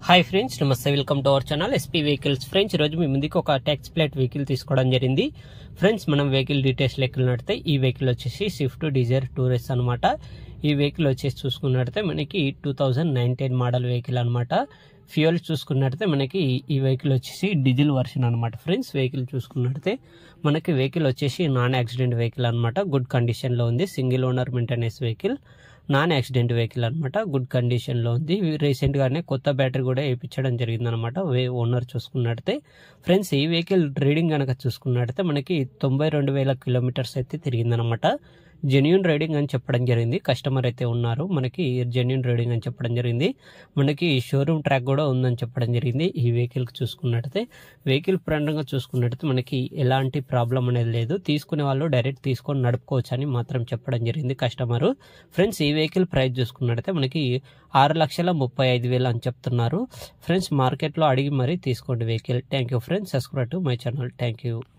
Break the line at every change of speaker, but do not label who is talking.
hi friends namaste welcome to our channel S P vehicles friends ఈరోజు మీ ముందుకు ఒక ట్యాక్స్ ప్లేట్ వెహికల్ తీసుకోవడం జరిగింది ఫ్రెండ్స్ మనం వెహికల్ డీటెయిల్స్ లెక్కలు నడితే ఈ వెహికల్ వచ్చేసి స్విఫ్ట్ డిజైర్ టూరెస్ట్ అనమాట ఈ వెహికల్ వచ్చేసి చూసుకున్నట్లయితే మనకి two thousand nineteen model vehicle అనమాట ఫ్యూయల్ చూసుకున్నట్లయితే మనకి ఈ వెహికల్ వచ్చేసి డీజిల్ వర్షన్ అనమాట ఫ్రెండ్స్ వెహికల్ చూసుకున్నట్లయితే మనకి వెహికల్ వచ్చేసి నాన్ యాక్సిడెంట్ వెహికల్ అనమాట గుడ్ కండిషన్లో ఉంది single owner maintenance vehicle non accident vehicle అనమాట గుడ్ కండిషన్లో ఉంది రీసెంట్గానే కొత్త బ్యాటరీ కూడా వేయించడం జరిగింది అనమాట ఓనర్ చూసుకున్నట్టయితే ఫ్రెండ్స్ ఈ వెహికల్ రీడింగ్ కనుక చూసుకున్నట్టయితే మనకి తొంభై రెండు వేల కిలోమీటర్స్ అయితే తిరిగిందనమాట జెన్యున్ రైడింగ్ అని చెప్పడం జరిగింది కస్టమర్ అయితే ఉన్నారు మనకి జెన్యున్ రైడింగ్ అని చెప్పడం జరిగింది మనకి షోరూమ్ ట్రాక్ కూడా ఉందని చెప్పడం జరిగింది ఈ వెహికల్కి చూసుకున్నట్టయితే వెహికల్ పరంగా చూసుకున్నట్టయితే మనకి ఎలాంటి ప్రాబ్లం అనేది లేదు తీసుకునే వాళ్ళు డైరెక్ట్ తీసుకొని నడుపుకోవచ్చు అని మాత్రం చెప్పడం జరిగింది కస్టమర్ ఫ్రెండ్స్ ఈ వెహికల్ ప్రైస్ చూసుకున్నట్టయితే మనకి ఆరు లక్షల ముప్పై ఐదు వేలు అని చెప్తున్నారు ఫ్రెండ్స్ మార్కెట్లో అడిగి మరీ తీసుకోండి vehicle thank you friends subscribe to my channel thank you